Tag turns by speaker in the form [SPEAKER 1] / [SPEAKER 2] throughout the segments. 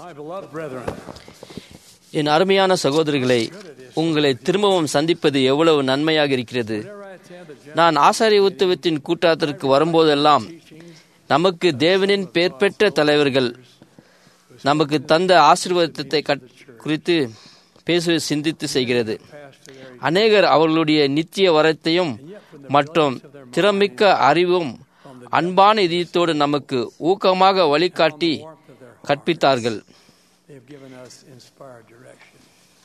[SPEAKER 1] My beloved brethren,
[SPEAKER 2] என் அருமையான சகோதரிகளை உங்களை திரும்பவும் சந்திப்பது எவ்வளவு நன்மையாக இருக்கிறது
[SPEAKER 1] whenever I attend the general
[SPEAKER 2] நான் ஆசாரிய உத்தவத்தின் கூட்டத்திற்கு வரும்போதெல்லாம் நமக்கு தேவனின் பெயர் பெற்ற தலைவர்கள் நமக்கு தந்த ஆசீர்வாதத்தை கட்- குறித்து பேசுவது சிந்தித்து செய்கிறது
[SPEAKER 1] past to their
[SPEAKER 2] அநேகர் அவர்களுடைய நித்திய வரத்தையும் மற்றும் திறமிக்க அறிவும் அன்பான இதயத்தோடு நமக்கு ஊக்கமாக வழிகாட்டி
[SPEAKER 1] warmth of their
[SPEAKER 2] கற்பித்தார்கள்
[SPEAKER 1] they have given us inspired direction.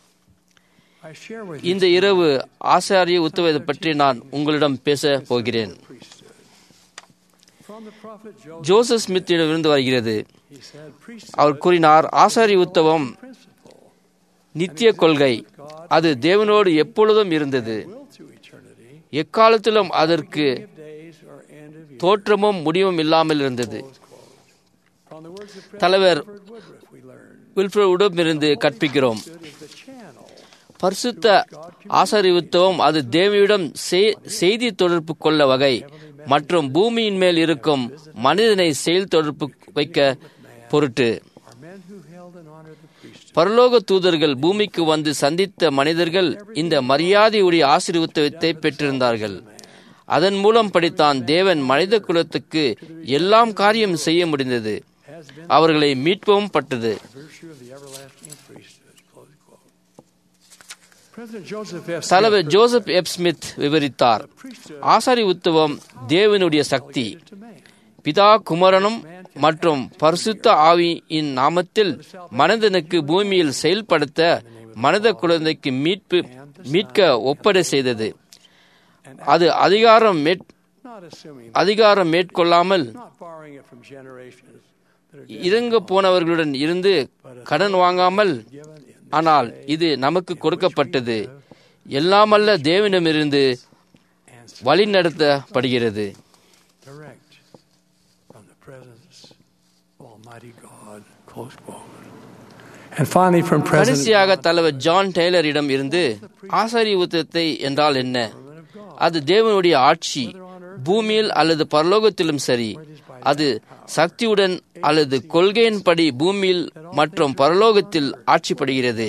[SPEAKER 1] I share with you
[SPEAKER 2] இந்த இரவு ஆசாரிய உத்தவத்தை பற்றி நான் உங்களிடம் பேச போகிறேன்
[SPEAKER 1] priesthood. From the prophet Joseph,
[SPEAKER 2] Joseph ஸ்மித்திடமிருந்து வருகிறது
[SPEAKER 1] he said, priesthood
[SPEAKER 2] அவர் கூறினார் ஆசாரிய உத்தவம்
[SPEAKER 1] principle
[SPEAKER 2] நித்திய கொள்கை அது தேவனோடு எப்பொழுதும் இருந்தது
[SPEAKER 1] will to eternity
[SPEAKER 2] எக்காலத்திலும் அதற்கு
[SPEAKER 1] of days or end of years.
[SPEAKER 2] தோற்றமும் முடிவும் இல்லாமல் இருந்தது
[SPEAKER 1] Close quote. From the words of
[SPEAKER 2] தலைவர்
[SPEAKER 1] President Woodruff, we learn
[SPEAKER 2] வில்ஃபுடமிருந்து கற்பிக்கிறோம்
[SPEAKER 1] priesthood is the channel
[SPEAKER 2] பரிசுத்த ஆசாரித்துவம் அது தேவியிடம் செய்- செய்தி தொடர்பு கொள்ள வகை மற்றும் பூமியின் மேல் இருக்கும் மனிதனை செயல் தொடர்பு வைக்க பொருட்டு
[SPEAKER 1] are men who held and honored the priesthood.
[SPEAKER 2] பரலோக தூதர்கள் பூமிக்கு வந்து சந்தித்த மனிதர்கள் இந்த மரியாதையுடைய ஆசீர்வாதத்தை பெற்றிருந்தார்கள் அதன் மூலம் படித்தான் தேவன் மனித குலத்துக்கு எல்லாம் காரியம் செய்ய முடிந்தது
[SPEAKER 1] Has been
[SPEAKER 2] அவர்களை மீட்கவும் பட்டது
[SPEAKER 1] by virtue of the everlasting priesthood. Close quote. President Joseph F.
[SPEAKER 2] தலைவர் ஜோசப் எப் ஸ்மித் விவரித்தார்
[SPEAKER 1] priesthood
[SPEAKER 2] ஆசாரி உத்துவம் தேவனுடைய சக்தி
[SPEAKER 1] to man.
[SPEAKER 2] பிதா குமரனும் மற்றும் பரிசுத்த ஆவியின் நாமத்தில் மனிதனுக்கு பூமியில் செயல்படுத்த மனித குழந்தைக்கு மீட்பு மீட்க ஒப்படை செய்தது அது அதிகாரம் மேற்-
[SPEAKER 1] Not assuming,
[SPEAKER 2] அதிகாரம் மேற்கொள்ளாமல்
[SPEAKER 1] not borrowing it from generations that are
[SPEAKER 2] இறங்க போனவர்களுடன் இருந்து கடன் வாங்காமல்
[SPEAKER 1] given in
[SPEAKER 2] ஆனால் இது நமக்கு கொடுக்கப்பட்டது எல்லாமல்ல தேவனிடமிருந்து
[SPEAKER 1] and
[SPEAKER 2] வழிநடத்தப்படுகிறது
[SPEAKER 1] direct from the presence of Almighty God. Close quote. And finally, from President
[SPEAKER 2] கடைசியாக தலைவர் ஜான் டெய்லரிடம் இருந்து ஆசாரி உத்தத்தை என்றால் என்ன அது தேவனுடைய ஆட்சி பூமியில் அல்லது பரலோகத்திலும் சரி அது சக்தியுடன் அல்லது கொள்கையின்படி பூமியில் மற்றும் பரலோகத்தில் ஆட்சிப்படுகிறது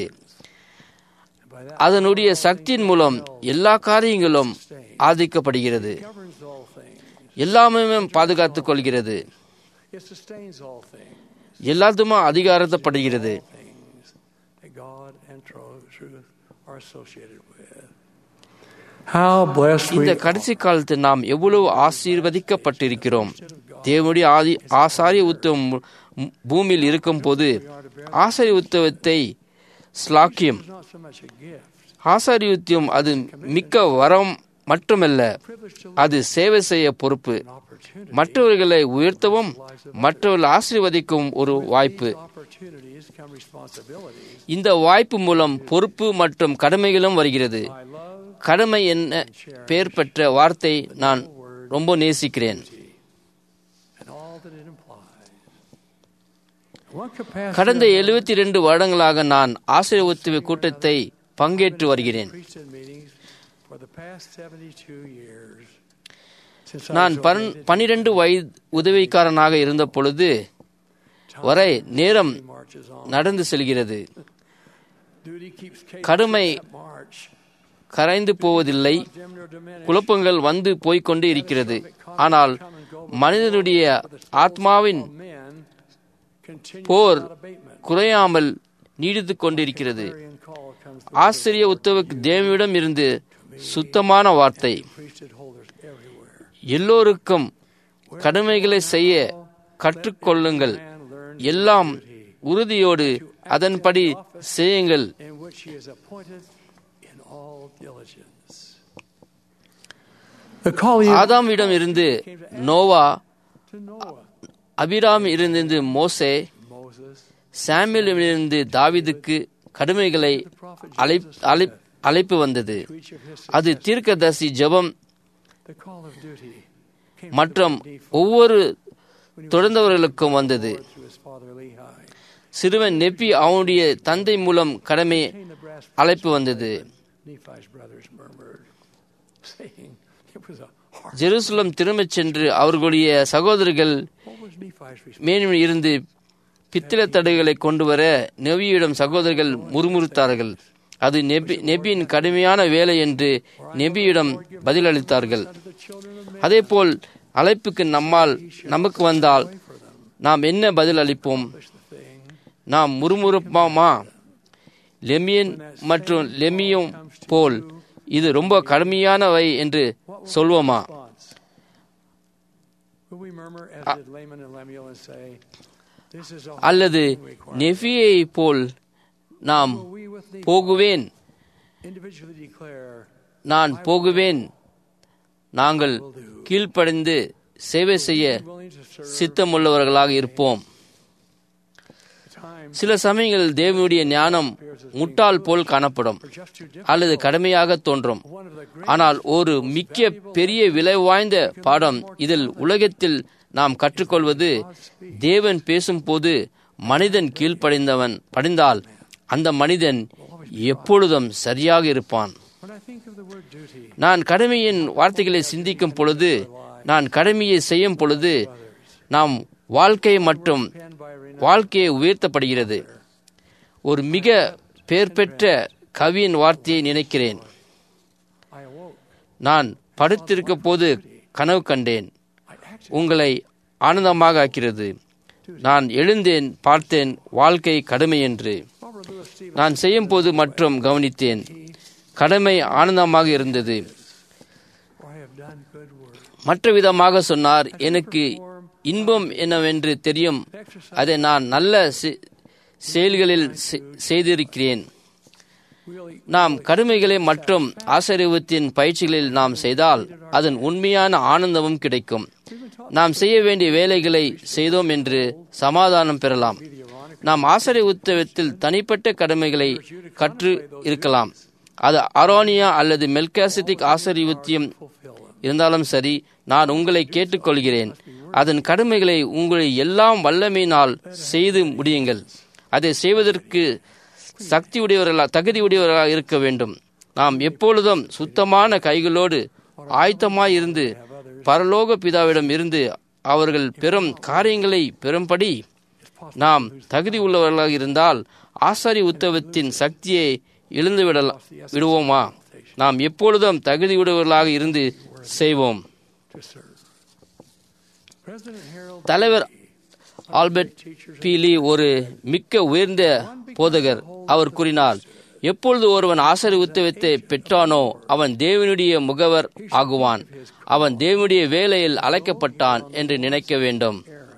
[SPEAKER 2] அதனுடைய சக்தியின் மூலம் எல்லா காரியங்களும் ஆதிக்கப்படுகிறது
[SPEAKER 1] governs all things.
[SPEAKER 2] எல்லாமே பாதுகாத்துக் கொள்கிறது
[SPEAKER 1] It sustains all things.
[SPEAKER 2] எல்லாத்துமே அதிகாரத்தப்படுகிறது
[SPEAKER 1] Things that God and tro- truth are associated with. How blessed we
[SPEAKER 2] இந்த கடைசி காலத்தில் நாம் எவ்வளவு ஆசீர்வதிக்கப்பட்டிருக்கிறோம் தேவனுடைய ஆதி ஆசாரிய உத்தவம் மு- பூமியில் இருக்கும் போது ஆசாரிய உத்தவத்தை ஸ்லாக்கியம்
[SPEAKER 1] is not so much a gift.
[SPEAKER 2] ஆசாரிய உத்தியம் அது மிக்க வரம் மட்டுமல்ல
[SPEAKER 1] Privilege to
[SPEAKER 2] அது சேவை செய்ய பொறுப்பு
[SPEAKER 1] an opportunity.
[SPEAKER 2] மற்றவர்களை உயர்த்தவும் மற்றவர்கள் ஆசீர்வதிக்கவும் ஒரு வாய்ப்பு
[SPEAKER 1] These opportunities come responsibilities.
[SPEAKER 2] இந்த வாய்ப்பு மூலம் பொறுப்பு மற்றும் கடமைகளும் வருகிறது
[SPEAKER 1] I love
[SPEAKER 2] கடமை என்ன பெயர் பெற்ற வார்த்தை நான் ரொம்ப நேசிக்கிறேன்
[SPEAKER 1] and all that it implies. One capacity
[SPEAKER 2] கடந்த
[SPEAKER 1] of
[SPEAKER 2] எழுபத்தி ரெண்டு வருடங்களாக நான் ஆசீர்வத்துவ கூட்டத்தை பங்கேற்று வருகிறேன்
[SPEAKER 1] priesthood meetings for the past 72 years. Since I
[SPEAKER 2] நான்
[SPEAKER 1] was
[SPEAKER 2] பன்
[SPEAKER 1] ordained,
[SPEAKER 2] பனிரெண்டு வயது உதவிக்காரனாக இருந்த பொழுது வரை நேரம்
[SPEAKER 1] he marches on.
[SPEAKER 2] நடந்து செல்கிறது
[SPEAKER 1] Duty keeps cadence
[SPEAKER 2] கடுமை
[SPEAKER 1] in that march.
[SPEAKER 2] கரைந்து போவதில்லை
[SPEAKER 1] Dim nor diminish.
[SPEAKER 2] குழப்பங்கள் வந்து போய்க்கொண்டே இருக்கிறது ஆனால் மனிதனுடைய ஆத்மாவின்
[SPEAKER 1] All men continue
[SPEAKER 2] போர்
[SPEAKER 1] without abatement.
[SPEAKER 2] குறையாமல் நீடித்துக் கொண்டிருக்கிறது
[SPEAKER 1] Clarion call comes
[SPEAKER 2] ஆசிரிய உத்தவுக்கு தேவியிடம் இருந்து சுத்தமான வார்த்தை
[SPEAKER 1] priesthood holders everywhere.
[SPEAKER 2] எல்லோருக்கும் கடமைகளை செய்ய கற்றுக்கொள்ளுங்கள்
[SPEAKER 1] Man learn
[SPEAKER 2] எல்லாம் உறுதியோடு அதன்படி செய்யுங்கள்
[SPEAKER 1] in which he is appointed in all diligence. The call he
[SPEAKER 2] ஆதாமிடம் இருந்து நோவா
[SPEAKER 1] to Noah,
[SPEAKER 2] அபிராம் இருந்து மோசே
[SPEAKER 1] Moses,
[SPEAKER 2] சாமியலிருந்து தாவீதுக்கு கடுமைகளை
[SPEAKER 1] the prophet
[SPEAKER 2] அழை
[SPEAKER 1] Jesus,
[SPEAKER 2] அழை- அழைப்பு வந்தது
[SPEAKER 1] to each of his
[SPEAKER 2] அது தீர்க்கதரிசி ஜெபம்
[SPEAKER 1] the call of duty came
[SPEAKER 2] மற்றும்
[SPEAKER 1] to the Nephi
[SPEAKER 2] ஒவ்வொரு
[SPEAKER 1] when he was
[SPEAKER 2] தொடர்ந்தவர்களுக்கும் வந்தது
[SPEAKER 1] through his father Lehi.
[SPEAKER 2] சிறுவன் நெப்பி அவனுடைய தந்தை மூலம் கடமை
[SPEAKER 1] Came the brass
[SPEAKER 2] அழைப்பு வந்தது
[SPEAKER 1] Nephi's brothers murmured, saying it was a hard.
[SPEAKER 2] Jerusalem திரும்பச் சென்று அவர்களுடைய சகோதரர்கள்
[SPEAKER 1] What was Nephi's response?
[SPEAKER 2] மேலும் இருந்து பித்தளை தடுகளை கொண்டு வர நெபியிடம் சகோதரர்கள் முறுமுறுத்தார்கள் அது நெபி நெபியின் கடுமையான வேலை என்று நெபியிடம் பதிலளித்தார்கள் அதேபோல் அழைப்புக்கு நம்மால் நமக்கு வந்தால் நாம் என்ன பதில் அளிப்போம் நாம் முறுமுறுப்போமா லெமியன் மற்றும் லெமியும் போல் இது ரொம்ப கடுமையானவை என்று சொல்வோமா
[SPEAKER 1] Will we murmur as did Laman and Lemuel and say, This is a
[SPEAKER 2] அல்லது நெஃபியை போல் நாம்
[SPEAKER 1] Will we with thee
[SPEAKER 2] போகுவேன்
[SPEAKER 1] individually declare,
[SPEAKER 2] நான் போகுவேன் நாங்கள் கீழ்ப்படைந்து சேவை செய்ய
[SPEAKER 1] willing to serve
[SPEAKER 2] சித்தமுள்ளவர்களாக இருப்போம்
[SPEAKER 1] time
[SPEAKER 2] சில சமயங்களில் தேவனுடைய ஞானம் முட்டாள் போல் காணப்படும்
[SPEAKER 1] for just too different?
[SPEAKER 2] அல்லது கடுமையாக தோன்றும்
[SPEAKER 1] One of the great
[SPEAKER 2] ஆனால் ஒரு மிக்க பெரிய விலை வாய்ந்த பாடம் இதில் உலகத்தில் நாம் கற்றுக்கொள்வது தேவன் பேசும்போது மனிதன் கீழ்ப்படைந்தவன் படிந்தால் அந்த மனிதன் எப்பொழுதும் சரியாக இருப்பான்
[SPEAKER 1] when I think of the word duty,
[SPEAKER 2] நான் கடமையின் வார்த்தைகளை சிந்திக்கும் பொழுது நான் கடமையை செய்யும் பொழுது நாம் வாழ்க்கை மற்றும்
[SPEAKER 1] penned by Renee,
[SPEAKER 2] வாழ்க்கையை உயர்த்தப்படுகிறது ஒரு மிக பெயர் பெற்ற கவியின் வார்த்தையை நினைக்கிறேன்
[SPEAKER 1] I awoke.
[SPEAKER 2] நான் படுத்திருக்க போது கனவு கண்டேன்
[SPEAKER 1] I acted.
[SPEAKER 2] உங்களை ஆனந்தமாக ஆக்கிறது நான் எழுந்தேன் பார்த்தேன் வாழ்க்கை கடமை என்று
[SPEAKER 1] Robert Louis Stevens,
[SPEAKER 2] நான் செய்யும் போது மற்றும் கவனித்தேன் கடமை ஆனந்தமாக இருந்தது
[SPEAKER 1] for I have done good work.
[SPEAKER 2] மற்ற விதமாக சொன்னார் எனக்கு இன்பம் என்னவென்று தெரியும் அதை நான் நல்ல செ- செயல்களில் செ- செய்திருக்கிறேன்
[SPEAKER 1] Really,
[SPEAKER 2] நாம் கடுமைகளை மற்றும் ஆசீர்வத்தின் பயிற்சிகளில் நாம் செய்தால் அதன் உண்மையான ஆனந்தமும் கிடைக்கும் நாம் செய்ய வேண்டிய வேலைகளை செய்தோம் என்று சமாதானம் பெறலாம் நாம் ஆசிரிய உத்தவத்தில் தனிப்பட்ட கடமைகளை கற்று இருக்கலாம் அது அரோனியா அல்லது மெல்காசிட்டிக் ஆசரிவுத்தியம்
[SPEAKER 1] fulfill them.
[SPEAKER 2] இருந்தாலும் சரி நான் உங்களை கேட்டுக்கொள்கிறேன் அதன் கடமைகளை உங்களை எல்லாம் வல்லமையினால் செய்து முடியுங்கள் அதை செய்வதற்கு சக்தி உடையவர்களா தகுதி உடையவர்களாக இருக்க வேண்டும் நாம் எப்பொழுதும் சுத்தமான கைகளோடு ஆயத்தமாய் இருந்து பரலோக பிதாவிடம் இருந்து அவர்கள் பெறும் காரியங்களை பெறும்படி நாம் தகுதி உள்ளவர்களாக இருந்தால் ஆசாரி உத்தவத்தின் சக்தியை இழந்து விடல விடுவோமா நாம் எப்பொழுதும் தகுதி உடையவர்களாக இருந்து செய்வோம்
[SPEAKER 1] to serve. President Harold
[SPEAKER 2] தலைவர் ஆல்பர்ட் பீலி ஒரு மிக்க உயர்ந்த போதகர் அவர் கூறினார் எப்பொழுது ஒருவன் ஆசரி உத்தவத்தை பெற்றானோ அவன் தேவனுடைய முகவர் ஆகுவான் அவன் தேவனுடைய வேலையில் அழைக்கப்பட்டான் என்று நினைக்க வேண்டும்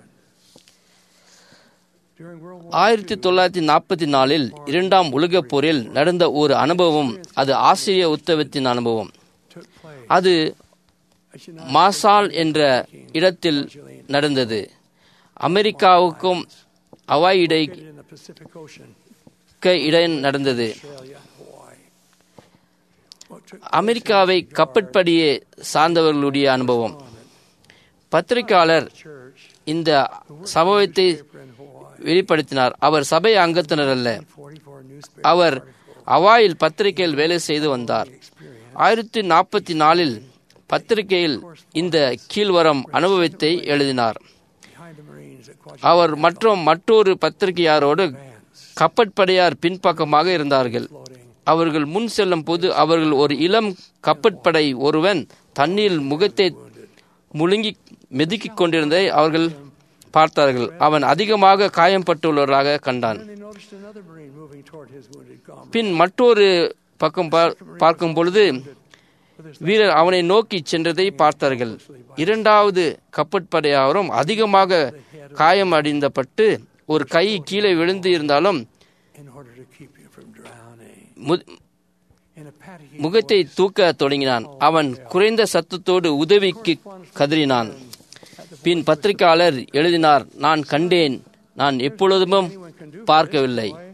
[SPEAKER 1] during World War
[SPEAKER 2] ஆயிரத்தி தொள்ளாயிரத்தி நாற்பத்தி நாலில் இரண்டாம் உலகப் போரில் நடந்த ஒரு அனுபவம் அது ஆசிரிய உத்தவத்தின் அனுபவம்
[SPEAKER 1] took place.
[SPEAKER 2] அது
[SPEAKER 1] I should not
[SPEAKER 2] மாசால் என்ற இடத்தில் நடந்தது அமெரிக்காவுக்கும் ஹவாய் இடை
[SPEAKER 1] get in the Pacific Ocean,
[SPEAKER 2] இடம் நடந்தது
[SPEAKER 1] Australia, Hawaii. What took
[SPEAKER 2] அமெரிக்காவை கப்பற்படியே சார்ந்தவர்களுடைய அனுபவம் பத்திரிகையாளர்
[SPEAKER 1] church
[SPEAKER 2] இந்த சம்பவத்தை
[SPEAKER 1] in Hawaii?
[SPEAKER 2] வெளிப்படுத்தினார் அவர் சபை அங்கத்தினர் அல்ல
[SPEAKER 1] 44 newspaper
[SPEAKER 2] அவர் ஹவாயில் பத்திரிகையில் வேலை செய்து வந்தார்
[SPEAKER 1] experience.
[SPEAKER 2] ஆயிரத்தி நாற்பத்தி நாலில் பத்திரிகையில் இந்த கீழ்வரம் அனுபவத்தை எழுதினார்
[SPEAKER 1] Behind the Marines at Quadri
[SPEAKER 2] அவர் மற்றும் மற்றொரு பத்திரிகையாரோடு கப்பற்படையார் பின்பக்கமாக இருந்தார்கள்
[SPEAKER 1] floating.
[SPEAKER 2] அவர்கள் முன் செல்லும் போது அவர்கள் ஒரு இளம் கப்பற்படை ஒருவன் தண்ணீர் முகத்தை முழுங்கி மெதுக்கிக் கொண்டிருந்ததை அவர்கள் பார்த்தார்கள் அவன் அதிகமாக காயம்பட்டுள்ளவராக கண்டான்
[SPEAKER 1] Then they noticed another Marine moving toward his wounded comrade.
[SPEAKER 2] பின் மற்றொரு பக்கம் பார்- பார்க்கும் பொழுது வீரர் அவனை நோக்கி சென்றதை பார்த்தார்கள் இரண்டாவது கப்பற்படையாரும் அதிகமாக காயம் அடைந்தப்பட்டு ஒரு கை கீழே விழுந்து இருந்தாலும்
[SPEAKER 1] in order to keep you from drowning.
[SPEAKER 2] மு-
[SPEAKER 1] In a panicky
[SPEAKER 2] முகத்தை தூக்க தொடங்கினான் அவன் குறைந்த சத்தத்தோடு உதவிக்கு கதறினான் பின் பத்திரிகையாளர் எழுதினார் நான் கண்டேன் நான் எப்பொழுதும்
[SPEAKER 1] anyone can do for
[SPEAKER 2] பார்க்கவில்லை
[SPEAKER 1] this boy.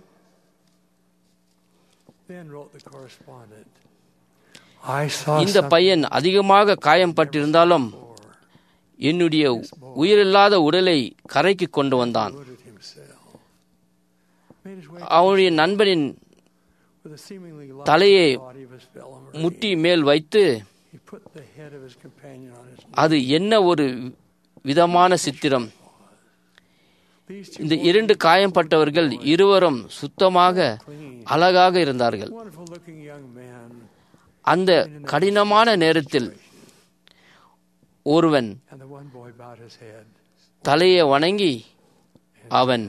[SPEAKER 1] Then wrote the correspondent. I saw
[SPEAKER 2] இந்த
[SPEAKER 1] something
[SPEAKER 2] பையன் அதிகமாக காயம்பட்டிருந்தாலும் என்னுடைய உயிரில்லாத உடலை கரைக்கு கொண்டு வந்தான்
[SPEAKER 1] wounded himself. Made his way
[SPEAKER 2] அவனுடைய நண்பனின்
[SPEAKER 1] with a seemingly
[SPEAKER 2] தலையை
[SPEAKER 1] lifeless body of his fellow Marine.
[SPEAKER 2] முட்டி மேல் வைத்து
[SPEAKER 1] He put the head of his companion on his knee.
[SPEAKER 2] அது என்ன ஒரு விதமான சித்திரம்
[SPEAKER 1] These two
[SPEAKER 2] இந்த இரண்டு காயம்பட்டவர்கள் இருவரும் சுத்தமாக அழகாக இருந்தார்கள்
[SPEAKER 1] wonderful looking young men
[SPEAKER 2] அந்த கடினமான நேரத்தில் ஒருவன்
[SPEAKER 1] and the one boy bowed his head.
[SPEAKER 2] தலையை வணங்கி அவன்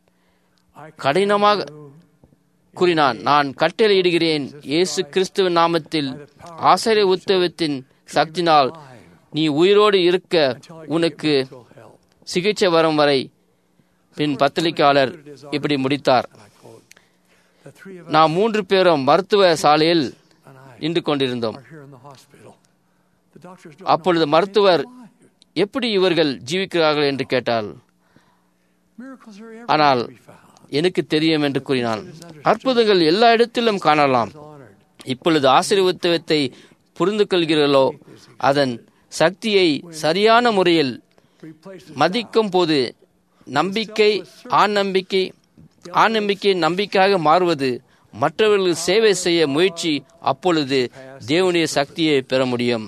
[SPEAKER 1] I
[SPEAKER 2] கடினமாக
[SPEAKER 1] you
[SPEAKER 2] கூறினான் நான் கட்டளையிடுகிறேன் இயேசு கிறிஸ்துவின் நாமத்தில் ஆசிரிய உத்தவத்தின் சக்தினால்
[SPEAKER 1] alive
[SPEAKER 2] நீ உயிரோடு இருக்க
[SPEAKER 1] until I can
[SPEAKER 2] உனக்கு
[SPEAKER 1] get medical help.
[SPEAKER 2] சிகிச்சை வரும் வரை பின் பத்திரிகையாளர் இப்படி முடித்தார்
[SPEAKER 1] And I quote, the three of us
[SPEAKER 2] நாம் மூன்று பேரும் மருத்துவ சாலையில்
[SPEAKER 1] and I
[SPEAKER 2] நின்று கொண்டிருந்தோம்
[SPEAKER 1] are here in the hospital. The doctors don't
[SPEAKER 2] அப்பொழுது
[SPEAKER 1] know how
[SPEAKER 2] மருத்துவர்
[SPEAKER 1] they're alive.
[SPEAKER 2] எப்படி இவர்கள் ஜீவிக்கிறார்கள் என்று கேட்டால்
[SPEAKER 1] Miracles are
[SPEAKER 2] ஆனால்
[SPEAKER 1] everywhere to be found.
[SPEAKER 2] எனக்கு தெரியும் என்று கூறினான் அற்புதங்கள் எல்லா இடத்திலும் காணலாம்
[SPEAKER 1] Is honored.
[SPEAKER 2] இப்பொழுது ஆசீர்வத்துவத்தை புரிந்து கொள்கிறீர்களோ அதன் சக்தியை சரியான முறையில்
[SPEAKER 1] Replaces
[SPEAKER 2] மதிக்கும் போது நம்பிக்கை ஆண் நம்பிக்கை ஆண் நம்பிக்கை நம்பிக்கையாக மாறுவது மற்றவர்களுக்கு சேவை செய்ய முயற்சி அப்பொழுது தேவனுடைய சக்தியை பெற முடியும்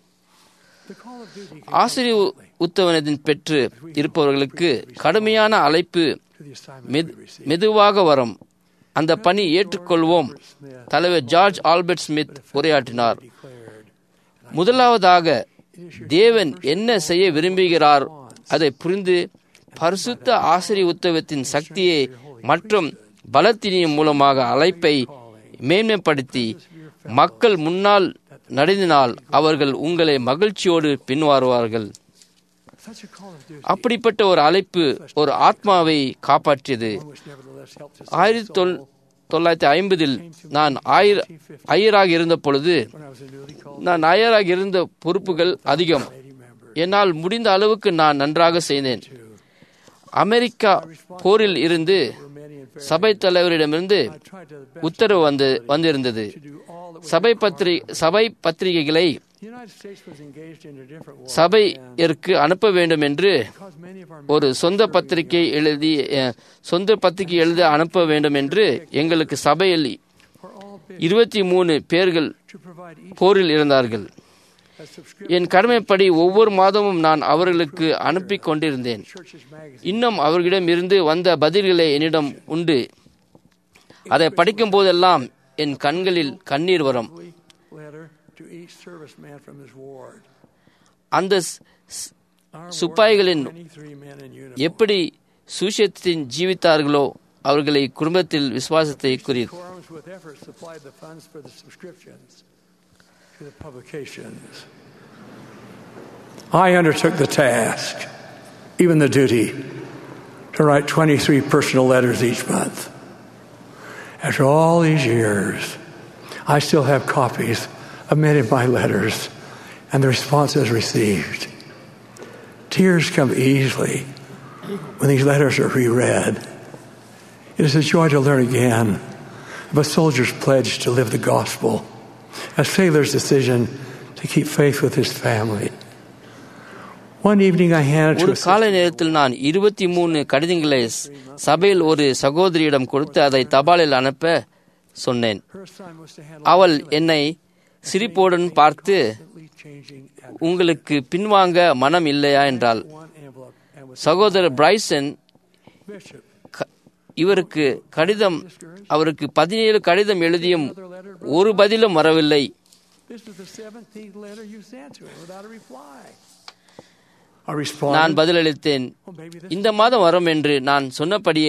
[SPEAKER 1] the call of duty
[SPEAKER 2] ஆசிரியர் உத்தவனத்தின் பெற்று இருப்பவர்களுக்கு கடுமையான அழைப்பு
[SPEAKER 1] to the assignment
[SPEAKER 2] மெது-
[SPEAKER 1] we receive.
[SPEAKER 2] மெதுவாக வரும் அந்த பணி ஏற்றுக்கொள்வோம் தலைவர் ஜார்ஜ் ஆல்பர்ட் ஸ்மித் உரையாற்றினார்
[SPEAKER 1] Declared,
[SPEAKER 2] முதலாவதாக தேவன் என்ன செய்ய விரும்புகிறார் அதை புரிந்து பரிசுத்த ஆசிரிய உத்தவத்தின் சக்தியை மற்றும் பலத்தினியின் மூலமாக அழைப்பை மேன்மைப்படுத்தி மக்கள் முன்னால் நடந்தினால் அவர்கள் உங்களை மகிழ்ச்சியோடு பின்வாருவார்கள்
[SPEAKER 1] such a call of duty,
[SPEAKER 2] அப்படிப்பட்ட ஒரு அழைப்பு ஒரு ஆத்மாவை காப்பாற்றியது
[SPEAKER 1] one which nevertheless helped us
[SPEAKER 2] ஆயிரத்தி தொள் தொள்ளாயிரத்தி ஐம்பதில் நான் ஆயிர ஐயராக இருந்த பொழுது
[SPEAKER 1] when I was a newly called
[SPEAKER 2] நான் ஐயராக இருந்த பொறுப்புகள் அதிகம்
[SPEAKER 1] 80 member
[SPEAKER 2] என்னால் முடிந்த அளவுக்கு நான் நன்றாக செய்தேன்
[SPEAKER 1] to
[SPEAKER 2] அமெரிக்கா போரில் இருந்து
[SPEAKER 1] were many and very
[SPEAKER 2] சபை தலைவரிடமிருந்து
[SPEAKER 1] I tried to the best
[SPEAKER 2] உத்தரவு வந்து வந்திருந்தது
[SPEAKER 1] to do all that was
[SPEAKER 2] சபை பத்திரி சபை பத்திரிகைகளை
[SPEAKER 1] the United States was engaged in a different war and
[SPEAKER 2] சபையிற்கு அனுப்ப வேண்டும் என்று
[SPEAKER 1] because many of our
[SPEAKER 2] ஒரு சொந்த பத்திரிகை எழுதி அஹ், சொந்த பத்திரிகை எழுத அனுப்ப வேண்டும் என்று எங்களுக்கு சபையில்
[SPEAKER 1] were all bid
[SPEAKER 2] இருபத்தி மூணு பேர்கள்
[SPEAKER 1] to provide each
[SPEAKER 2] போரில் இருந்தார்கள்
[SPEAKER 1] a subscription
[SPEAKER 2] என் கடமைப்படி ஒவ்வொரு மாதமும் நான் அவர்களுக்கு அனுப்பி கொண்டிருந்தேன்
[SPEAKER 1] to church's magazine
[SPEAKER 2] இன்னும் அவர்களிடம் இருந்து வந்த பதில்களை என்னிடம் உண்டு அதை படிக்கும் போதெல்லாம் என் கண்களில் கண்ணீர் வரும்
[SPEAKER 1] weekly letter to each serviceman from his ward.
[SPEAKER 2] அந்த ஸ்- ஸ்-
[SPEAKER 1] Our
[SPEAKER 2] சிப்பாய்களின்
[SPEAKER 1] ward had 23 men in uniform.
[SPEAKER 2] எப்படி சுஷத்தின் ஜீவித்தார்களோ அவர்களை குடும்பத்தில் விசுவாசத்தை குறி
[SPEAKER 1] Quorums with effort supplied the funds for the subscriptions to the publications. I undertook the task, even the duty, to write 23 personal letters each month. After all these years, I still have copies of many of my letters and the responses received. Tears come easily when these letters are reread. It is a joy to learn again of a soldier's pledge to live the gospel, a sailor's decision to keep faith with his family. One evening I handed
[SPEAKER 2] ஒரு
[SPEAKER 1] to a
[SPEAKER 2] காலை நேரத்தில் நான் இருபத்தி மூணு கடிதங்களை ஸ்- சபையில் ஒரு சகோதரியிடம் கொடுத்து அதை தபாலில் அனுப்ப சொன்னேன்
[SPEAKER 1] her assignment was to handle
[SPEAKER 2] அவள் என்னை சிரிப்போடன் பார்த்து
[SPEAKER 1] constantly changing address.
[SPEAKER 2] உங்களுக்கு பின்வாங்க மனம் இல்லையா என்றாள்
[SPEAKER 1] one envelope and with
[SPEAKER 2] சகோதரர் பிரைசன்
[SPEAKER 1] Bishop.
[SPEAKER 2] க- இவருக்கு கடிதம் அவருக்கு பதினேழு கடிதம் எழுதியும் ஒரு பதிலும் வரவில்லை
[SPEAKER 1] This was the 17th letter you sent to him without a reply. I
[SPEAKER 2] நான்
[SPEAKER 1] responded,
[SPEAKER 2] பதிலளித்தேன்
[SPEAKER 1] well, maybe this,
[SPEAKER 2] இந்த மாதம் வரும் என்று நான் சொன்னபடியே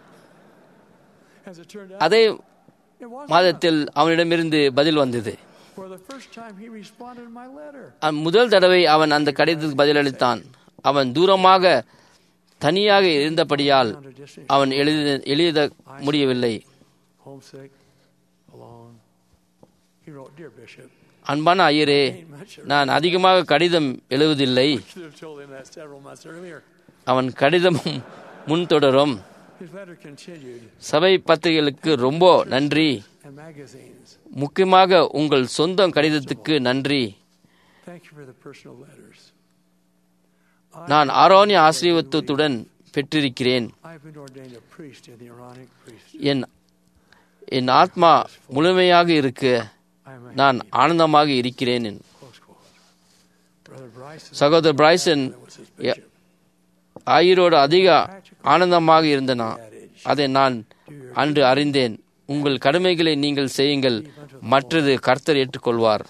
[SPEAKER 1] as it turned out,
[SPEAKER 2] அதே
[SPEAKER 1] it wasn't
[SPEAKER 2] மாதத்தில் அவனிடமிருந்து பதில் வந்தது
[SPEAKER 1] for the first time he responded to my letter.
[SPEAKER 2] அ- முதல் தடவை அவன் அந்த கடிதத்துக்கு பதிலளித்தான் அவன் தூரமாக தனியாக இருந்தபடியால்
[SPEAKER 1] Found a distance,
[SPEAKER 2] அவன் எழுத எழுத முடியவில்லை
[SPEAKER 1] homesick, alone. He wrote, Dear Bishop,
[SPEAKER 2] அன்பான ஐயரே
[SPEAKER 1] ain't much of
[SPEAKER 2] நான் அதிகமாக கடிதம் எழுவதில்லை
[SPEAKER 1] should have told him that several months earlier.
[SPEAKER 2] அவன் கடிதமும் முன்தொடரும்
[SPEAKER 1] His letter continued,
[SPEAKER 2] சபை பத்திரிகைகளுக்கு ரொம்ப நன்றி
[SPEAKER 1] and magazines.
[SPEAKER 2] முக்கியமாக உங்கள் சொந்த கடிதத்துக்கு நன்றி
[SPEAKER 1] Thank you for the personal letters.
[SPEAKER 2] நான் ஆரோனிய ஆசீர்வத்துடன் பெற்றிருக்கிறேன்
[SPEAKER 1] I've been ordained a priest in the Aaronic priesthood.
[SPEAKER 2] என் என் ஆத்மா முழுமையாக இருக்க
[SPEAKER 1] I am a
[SPEAKER 2] நான் ஆனந்தமாக இருக்கிறேன் என்
[SPEAKER 1] close quote. Brother Bryson
[SPEAKER 2] சகோதரர் Bryson
[SPEAKER 1] was his
[SPEAKER 2] Yeah.
[SPEAKER 1] bishop.
[SPEAKER 2] ஆயிரோடு அதிக
[SPEAKER 1] Practical
[SPEAKER 2] ஆனந்தமாக இருந்தனா அதை நான் அன்று அறிந்தேன் உங்கள் கடமைகளை நீங்கள் செய்யுங்கள் மற்றது கர்த்தர் ஏற்றுக்கொள்வார்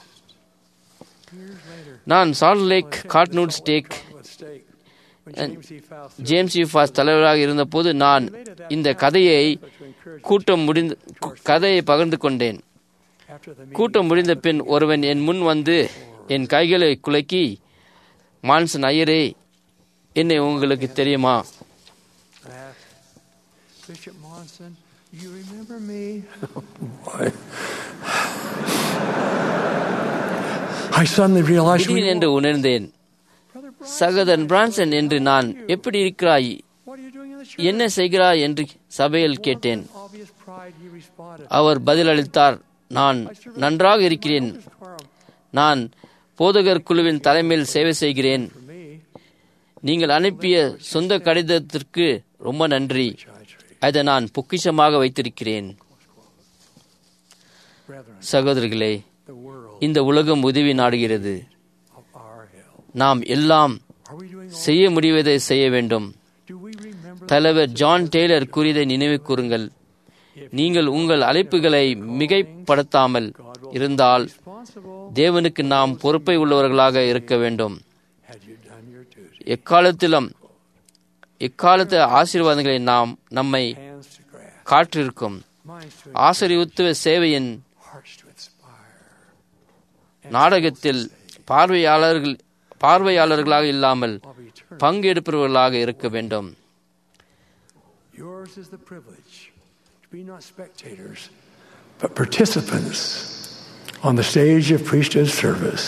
[SPEAKER 2] நான் Salt Lake Cottonwood stake James E Faust தலைவராக இருந்தபோது நான் இந்த கதையை கூட்டம் முடிந்து கதையை பகிர்ந்து கொண்டேன் கூட்டம் முடிந்த பின் ஒருவன் என் முன் வந்து என் கைகளை குலுக்கி மான்சன் ஐயரே என்னை உங்களுக்கு தெரியுமா
[SPEAKER 1] Bishop Monson, you remember me? I suddenly realized we
[SPEAKER 2] திடீரென்று உணர்ந்தேன்
[SPEAKER 1] Brother Brian,
[SPEAKER 2] சகோதரன் பிரான்சன் என்று நான் எப்படி இருக்கிறாய்
[SPEAKER 1] what are you doing in the church?
[SPEAKER 2] என்ன செய்கிறாய் என்று சபையில் கேட்டேன்
[SPEAKER 1] Obvious pride, he responded.
[SPEAKER 2] அவர் பதிலளித்தார் நான் நன்றாக இருக்கிறேன்
[SPEAKER 1] Quorum
[SPEAKER 2] நான் போதகர் குழுவின் தலைமையில் சேவை செய்கிறேன்
[SPEAKER 1] for me,
[SPEAKER 2] நீங்கள் அனுப்பிய சொந்த கடிதத்திற்கு ரொம்ப நன்றி
[SPEAKER 1] chai tree.
[SPEAKER 2] அதை நான் பொக்கிஷமாக வைத்திருக்கிறேன்
[SPEAKER 1] Brethren,
[SPEAKER 2] சகோதரிகளே
[SPEAKER 1] the world
[SPEAKER 2] இந்த உலகம் உதவி நாடுகிறது
[SPEAKER 1] of our help.
[SPEAKER 2] நாம் எல்லாம்
[SPEAKER 1] Are we doing all?
[SPEAKER 2] செய்ய முடிவதை செய்ய வேண்டும்
[SPEAKER 1] Do we remember
[SPEAKER 2] தலைவர் ஜான் டெய்லர் கூறியதை நினைவு கூறுங்கள் நீங்கள் உங்கள் அழைப்புகளை மிகைப்படுத்தாமல் இருந்தால்
[SPEAKER 1] responsible?
[SPEAKER 2] தேவனுக்கு நாம் பொறுப்பை உள்ளவர்களாக இருக்க வேண்டும்
[SPEAKER 1] Had you done your duty?
[SPEAKER 2] எக்காலத்திலும் எக்காலத்து ஆசீர்வாதங்களை நாம் நம்மை
[SPEAKER 1] Hands to grasp,
[SPEAKER 2] காற்றிருக்கும்
[SPEAKER 1] minds to
[SPEAKER 2] ஆசரியுத்துவ சேவையின்
[SPEAKER 1] hearts to inspire.
[SPEAKER 2] நாடகத்தில் பார்வையாளர்கள் பார்வையாளர்களாக இல்லாமல்
[SPEAKER 1] Of eternity.
[SPEAKER 2] பங்கெடுப்பவர்களாக இருக்க வேண்டும்
[SPEAKER 1] Yours is the privilege to be not spectators, but participants on the stage of priesthood service.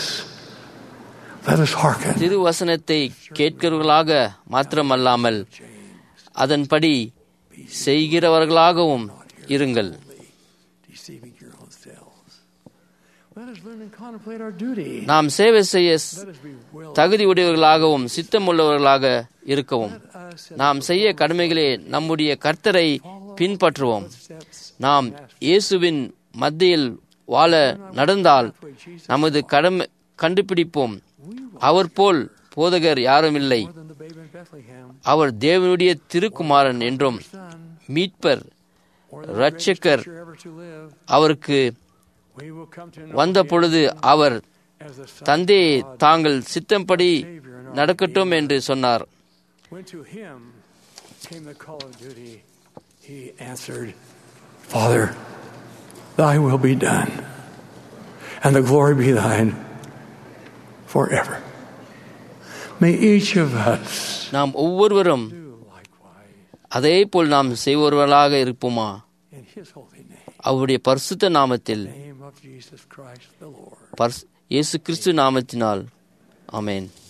[SPEAKER 1] Let us hearken.
[SPEAKER 2] திருவசனத்தை கேட்கிறவர்களாக மாத்திரமல்லாமல் அதன்படி செய்கிறவர்களாகவும் இருங்கள்
[SPEAKER 1] Deceiving your own selves. Let us learn and contemplate our duty.
[SPEAKER 2] நாம் சேவை செய்ய
[SPEAKER 1] Let us be willing.
[SPEAKER 2] தகுதி உடையவர்களாகவும் சித்தமுள்ளவர்களாக இருக்கவும்
[SPEAKER 1] Us in
[SPEAKER 2] நாம் செய்ய கடமைகளே நம்முடைய கர்த்தரை பின்பற்றுவோம்
[SPEAKER 1] steps.
[SPEAKER 2] நாம் இயேசுவின் மத்தியில் வாழ நடந்தால் நமது கடமை கண்டுபிடிப்போம் அவர் போல் போதகர் யாரும் இல்லை
[SPEAKER 1] More than the babe in Bethlehem,
[SPEAKER 2] அவர் தேவனுடைய திருக்குமாரன் என்றும்
[SPEAKER 1] Son,
[SPEAKER 2] மீட்பர்
[SPEAKER 1] or the
[SPEAKER 2] இரட்சகர்
[SPEAKER 1] greatest teacher ever to live.
[SPEAKER 2] அவருக்கு
[SPEAKER 1] We will come to know
[SPEAKER 2] வந்த
[SPEAKER 1] him
[SPEAKER 2] பொழுது அவர்
[SPEAKER 1] as the Son
[SPEAKER 2] தந்தையை
[SPEAKER 1] of God.
[SPEAKER 2] தாங்கள் சித்தம்படி நடக்கட்டும் என்று சொன்னார்
[SPEAKER 1] When to him came the call of duty, he answered, Father, thy will be done, and the glory be thine forever. May each of us
[SPEAKER 2] நாம் ஒவ்வொருவரும்
[SPEAKER 1] do likewise
[SPEAKER 2] அதே போல் நாம் செய்வர்களாக இருப்போமா
[SPEAKER 1] in his holy name,
[SPEAKER 2] அவருடைய பரிசுத்த நாமத்தில்
[SPEAKER 1] name of Jesus Christ the Lord.
[SPEAKER 2] பரிசு- இயேசு கிறிஸ்து நாமத்தினால் ஆமென்